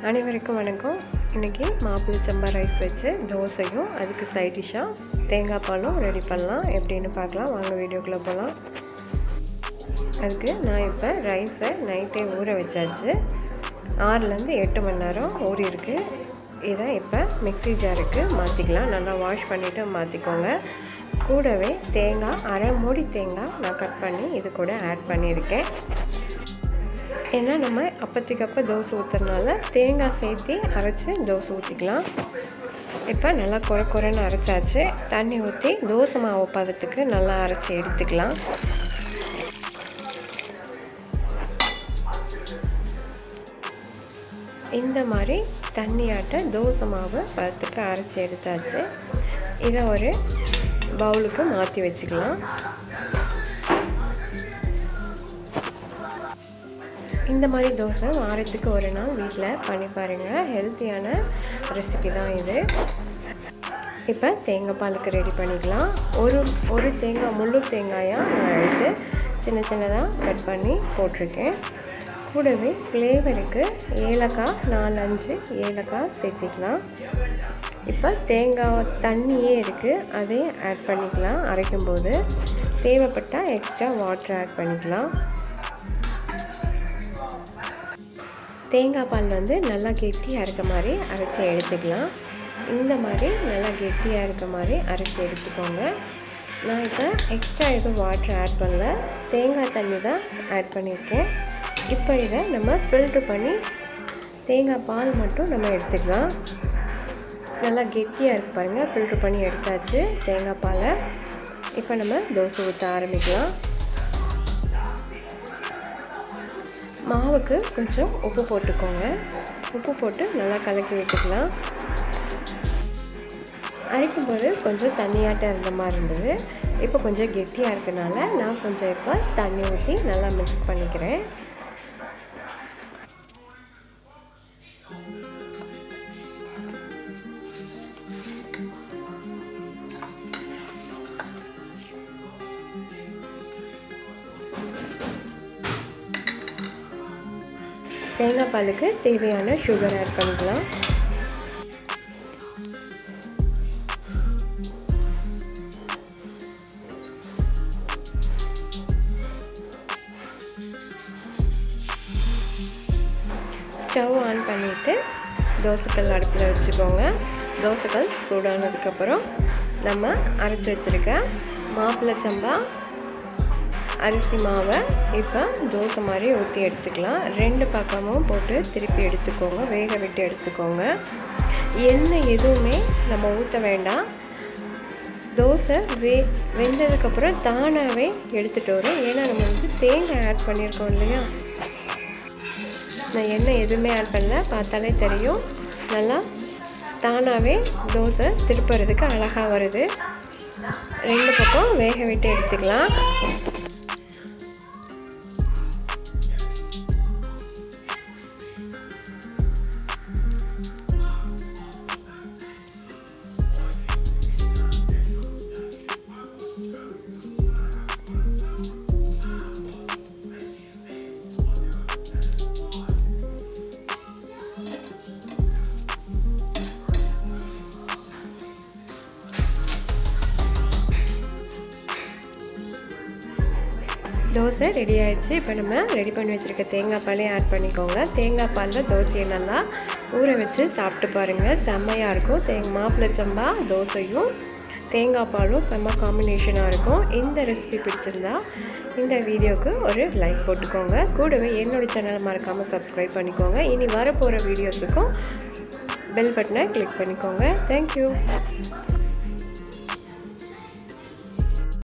அனைவருக்கும் வணக்கம் இன்றைக்கி மாப்பிள்ளை சம்பா ரைஸ் வச்சு தோசையும் அதுக்கு சைட் டிஷ்ஷாக தேங்காய் பாலும் ரெடி பண்ணலாம் எப்படின்னு பார்க்கலாம் வாங்க வீடியோக்குள்ளே போகலாம் அதுக்கு நான் இப்போ ரைஸை நைட்டே ஊற வச்சாச்சு ஆறுலேருந்து எட்டு மணி நேரம் ஊறி இருக்கு இதை இப்போ மிக்ஸி ஜாருக்கு மாற்றிக்கலாம் நல்லா வாஷ் பண்ணிவிட்டு மாற்றிக்கோங்க கூடவே தேங்காய் அரை மூடி தேங்காய் நான் கட் பண்ணி இது கூட ஆட் பண்ணியிருக்கேன் ஏன்னா நம்ம அப்பத்துக்கு அப்போ தோசை ஊற்றுறதுனால தேங்காய் சேர்த்து அரைச்சி தோசை ஊற்றிக்கலாம் இப்போ நல்லா குறை குறைன்னு அரைச்சாச்சு தண்ணி ஊற்றி தோசை மாவு பதத்துக்கு நல்லா அரைச்சி எடுத்துக்கலாம் இந்த மாதிரி தண்ணியாட்ட தோசை மாவு பதத்துக்கு அரைச்சி எடுத்தாச்சு இதை ஒரு பவுலுக்கு மாற்றி வச்சுக்கலாம் இந்த மாதிரி தோசை வாரத்துக்கு ஒரு நாள் வீட்டில் பண்ணி பாருங்கள் ஹெல்த்தியான ரெசிபி தான் இது இப்போ தேங்காய் பாலுக்கு ரெடி பண்ணிக்கலாம் ஒரு ஒரு தேங்காய் முழு தேங்காயாக நான் எடுத்து சின்ன சின்னதாக கட் பண்ணி போட்டிருக்கேன் கூடவே ஃப்ளேவருக்கு ஏலக்காய் நாலு அஞ்சு ஏலக்காய் சேர்த்திக்கலாம் இப்போ தேங்காய் தண்ணியே இருக்குது அதையும் ஆட் பண்ணிக்கலாம் அரைக்கும்போது தேவைப்பட்டால் எக்ஸ்ட்ரா வாட்டர் ஆட் பண்ணிக்கலாம் தேங்காய் பால் வந்து நல்லா கெட்டியாக இருக்க மாதிரி அரைச்சி எடுத்துக்கலாம் இந்த மாதிரி நல்லா கெட்டியாக இருக்க மாதிரி அரைச்சி எடுத்துக்கோங்க நான் இப்போ எக்ஸ்ட்ரா எதுவும் வாட்டர் ஆட் பண்ணல தேங்காய் தண்ணி தான் ஆட் பண்ணியிருக்கேன் இப்போ இதை நம்ம ஃபில்ட்ரு பண்ணி தேங்காய் பால் மட்டும் நம்ம எடுத்துக்கலாம் நல்லா கெட்டியாக இருக்கு பாருங்கள் ஃபில்ட்ரு பண்ணி எடுத்தாச்சு தேங்காய் பாலை இப்போ நம்ம தோசை ஊற்ற ஆரம்பிக்கலாம் மாவுக்கு கொஞ்சம் உப்பு போட்டுக்கோங்க உப்பு போட்டு நல்லா கலக்கி விட்டுக்கலாம் அரைக்கும்போது கொஞ்சம் தண்ணியாட்டம் இருந்த மாதிரி இருந்தது இப்போ கொஞ்சம் கெட்டியாக இருக்கனால நான் கொஞ்சம் இப்போ தண்ணி ஊற்றி நல்லா மிக்ஸ் பண்ணிக்கிறேன் தேங்காய் பாலுக்கு தேவையான சுகர் ஆட் பண்ணிக்கலாம் ஸ்டவ் ஆன் பண்ணிவிட்டு தோசைக்கல் அடுப்பில் வச்சுக்கோங்க தோசைக்கல் சூடானதுக்கப்புறம் நம்ம அரைச்சி வச்சுருக்க மாப்பிள்ளை சம்பா அரிசி மாவை இப்போ தோசை மாதிரி ஊற்றி எடுத்துக்கலாம் ரெண்டு பக்கமும் போட்டு திருப்பி எடுத்துக்கோங்க வேக விட்டு எடுத்துக்கோங்க எண்ணெய் எதுவுமே நம்ம ஊற்ற வேண்டாம் தோசை வே வெந்ததுக்கப்புறம் தானாகவே எடுத்துகிட்டு வரும் ஏன்னா நம்ம வந்து தேங்காய் ஆட் பண்ணியிருக்கோம் இல்லையா நான் எண்ணெய் எதுவுமே ஆட் பண்ணல பார்த்தாலே தெரியும் நல்லா தானாகவே தோசை திருப்புறதுக்கு அழகாக வருது ரெண்டு பக்கம் வேக விட்டு எடுத்துக்கலாம் தோசை ரெடி ஆகிடுச்சு இப்போ நம்ம ரெடி பண்ணி வச்சுருக்க தேங்காய் பாலையும் ஆட் பண்ணிக்கோங்க தேங்காய் பாலில் தோசையை நல்லா ஊற வச்சு சாப்பிட்டு பாருங்கள் செம்மையாக இருக்கும் தேங் மாப்பிள்ளை சம்பா தோசையும் தேங்காய் பாலும் செம்ம காம்பினேஷனாக இருக்கும் இந்த ரெசிபி பிடிச்சிருந்தா இந்த வீடியோவுக்கு ஒரு லைக் போட்டுக்கோங்க கூடவே என்னோடய சேனலை மறக்காமல் சப்ஸ்கிரைப் பண்ணிக்கோங்க இனி வரப்போகிற வீடியோஸுக்கும் பெல் பட்டனை கிளிக் பண்ணிக்கோங்க தேங்க்யூ